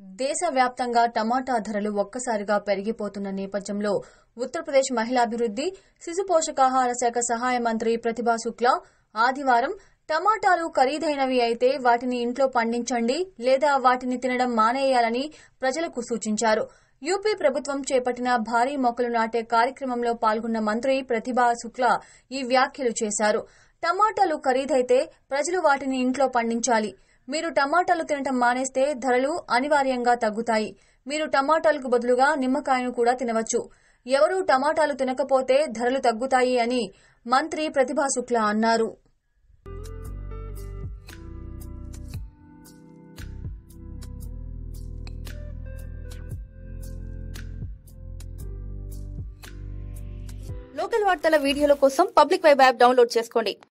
దేశవ్యాప్తంగా టమాటా ధరలు ఒక్కసారిగా పెరిగిపోతున్న నేపథ్యంలో ఉత్తరప్రదేశ్ మహిళాభివృద్ది శిశు పోషకాహార శాఖ సహాయ మంత్రి ప్రతిభా శుక్లా ఆదివారం టమాటాలు ఖరీదైనవి అయితే వాటిని ఇంట్లో పండించండి లేదా వాటిని తినడం మానేయాలని ప్రజలకు సూచించారు యూపీ ప్రభుత్వం చేపట్టిన భారీ మొక్కలు నాటే కార్యక్రమంలో పాల్గొన్న మంత్రి ప్రతిభా శుక్లా ఈ వ్యాఖ్యలు చేశారు టమాటాలు ఖరీదైతే ప్రజలు వాటిని ఇంట్లో పండించాలి మీరు టమాటాలు తినటం మానేస్తే ధరలు అనివార్యంగా తగ్గుతాయి మీరు టమాటాలకు బదులుగా నిమ్మకాయను కూడా తినవచ్చు ఎవరూ టమాటాలు తినకపోతే ధరలు తగ్గుతాయి అని మంత్రి ప్రతిభా శుక్లా అన్నారు లోకల్ వార్తల వీడియోల కోసం పబ్లిక్ వెబ్ యాప్ డౌన్లోడ్ చేసుకోండి